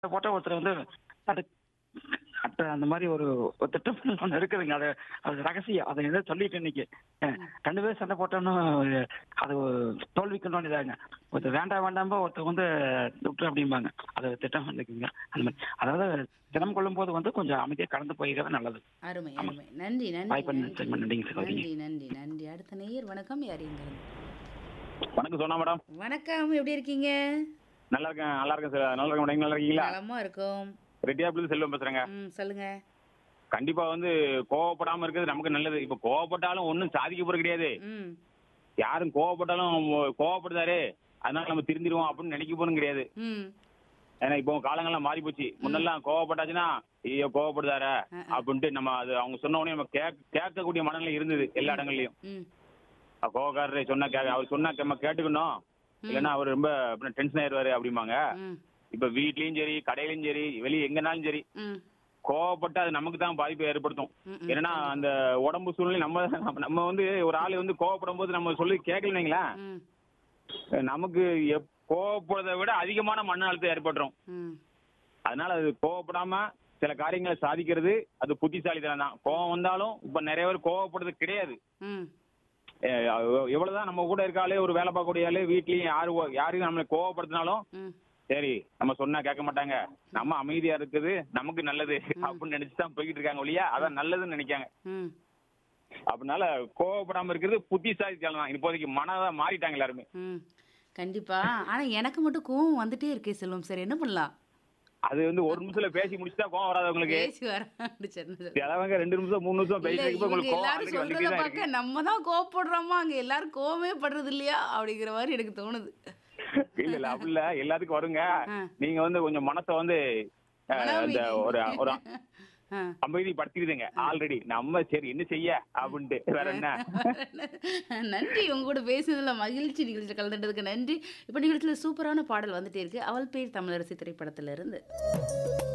போட்டா ஒருத்தர் வந்து அது அட்ட அந்த மாதிரி ஒரு ஒரு திட்டம் ஒன்று இருக்குதுங்க அது அது ரகசியம் அதை எதாவது சொல்லிட்டு இன்னைக்கு அஹ், ரெண்டு பேரும் சண்டை போட்டோன்னு அது தோல்விக்கணும் இதாங்க ஒருத்தர் வேண்டாம் வேண்டாம்போ ஒருத்தர் வந்து விட்டு அப்படிம்பாங்க அது ஒரு திட்டம் இருக்குங்க அந்த மாதிரி அதாவது தினம் கொள்ளும் போது வந்து கொஞ்சம் அமைதியாக கடந்து போய்கிறது நல்லது அருமை அருமை நன்றி நன்றி வாய்ப்பு நன்றி நன்றி, நன்றிங்க சகோதரி. நன்றி நன்றி நன்றி அடுத்த நேயர் வணக்கம் யார் எங்க இருந்து வணக்கம் சொன்னா மேடம் வணக்கம் எப்படி இருக்கீங்க நல்லா இருக்கேன் நல்லா இருக்கேன் சார் நல்லா இருக்கேன் மேடம் நல்லா இருக்கீங்களா நலமா இருக்கும் ரெட்டியாப்புல செல்வம் பேசுறேங்க ம் சொல்லுங்க கண்டிப்பா வந்து கோவப்படாம இருக்கிறது நமக்கு நல்லது இப்ப கோவப்பட்டாலும் ஒண்ணும் சாதிக்க போறது கிடையாது ம் யாரும் கோவப்பட்டாலும் கோவப்படுதாரு அதனால நம்ம திருந்திடுவோம் அப்படின்னு நினைக்க போறது கிடையாது ம் ஏன்னா இப்போ காலங்கள்லாம் மாறி போச்சு முன்னெல்லாம் கோவப்பட்டாச்சுன்னா ஐயோ கோவப்படுதாரா அஹ், அஹ். அப்படின்ட்டு நம்ம அது அவங்க சொன்ன உடனே நம்ம கேட்க கேட்கக்கூடிய மனநிலை இருந்தது எல்லா இடங்கள்லயும் ம் அஹ் கோவக்காரரு சொன்னா கேட்க அவர் சொன்னா நம்ம கேட்டுக்கணும் இல்லைன்னா அவர் ரொம்ப டென்ஷன் ஆயிடுவாரு அப்படிம்பாங்க ம் இப்ப வீட்லயும் சரி கடையிலயும் சரி வெளியே எங்கனாலும் சரி ம் கோவப்பட்டு அது நமக்கு தான் பாதிப்பை ஏற்படுத்தும் ம், ம், ஏன்னா அந்த உடம்பு சூழ்நிலை நம்ம நம்ம- நம்ம வந்து ஒரு ஆள் வந்து கோவப்படும் போது நம்ம சொல்லி கேட்கலீங்களா ம் நமக்கு எப்- கோவப்படுறதை விட அதிகமான மன அழுத்தம் ஏற்பட்டுரும் ம் அதனால அது கோவப்படாம சில காரியங்களை சாதிக்கிறது அது புத்திசாலித்தனம் தான் கோவம் வந்தாலும் இப்ப நிறைய பேர் கோவப்படுறது கிடையாது ம் அஹ் எவ்- எவ்வளவுதான் நம்ம கூட இருக்காளே ஒரு வேலை பார்க்கக்கூடிய ஆளு வீட்லயும் யாரு யாரையும் நம்மளை கோவப்படுத்தினாலும் ம் சரி நம்ம சொன்னா கேட்க மாட்டாங்க நம்ம அமைதியா இருக்குது நமக்கு நல்லது அப்படின்னு நினைச்சு தான் போய்கிட்டு இருக்காங்க ஒழியா அதான் நல்லதுன்னு நினைக்காங்க ம் அதனால கோவப்படாம இருக்கிறது புத்திசாலித்தனம் தான் இப்போதைக்கு மனதா மாறிட்டாங்க எல்லாருமே ம் கண்டிப்பா ஆனா எனக்கு மட்டும் கோவம் வந்துட்டே இருக்கே செல்வம் சார் என்ன பண்ணலாம் அது வந்து ஒரு நிமிஷத்துல பேசி முடிச்சுட்டா கோவம் வராது உங்களுக்கு பேசி வர சொன்னது சிலவங்க ரெண்டு நிமிஷம் மூணு நிமிஷம் இல்ல பேசிட்டு இவங்க உங்களுக்கு கோவம் எல்லாரும் already வந்துட்டே சொல்றத தான் பார்க்க இருக்கு நம்ம தான் கோவப்படுறோமா அங்க எல்லாரும் கோவமே படுறது இல்லையா அப்படிங்கிற மாதிரி எனக்கு தோணுது இல்ல இல்ல அப்படி இல்ல எல்லாத்துக்கும் வருங்க ஆ. நீங்க வந்து கொஞ்சம் மனசை வந்து அஹ், மன அந்த அமைதி. ஒரு ஒரு ஆ. அமைதி படுத்திடுதுங்க ஆல்ரெடி நம்ம சரி என்ன செய்ய அப்படின்ட்டு வேற என்ன நன்றி உங்க கூட பேசுனதுல மகிழ்ச்சி நிகழ்ச்சியில் கலந்துட்டதுக்கு நன்றி இப்போ நிகழ்ச்சியில் சூப்பரான பாடல் வந்துட்டே இருக்கு அவள் பேர் தமிழரசி திரைப்படத்துல இருந்து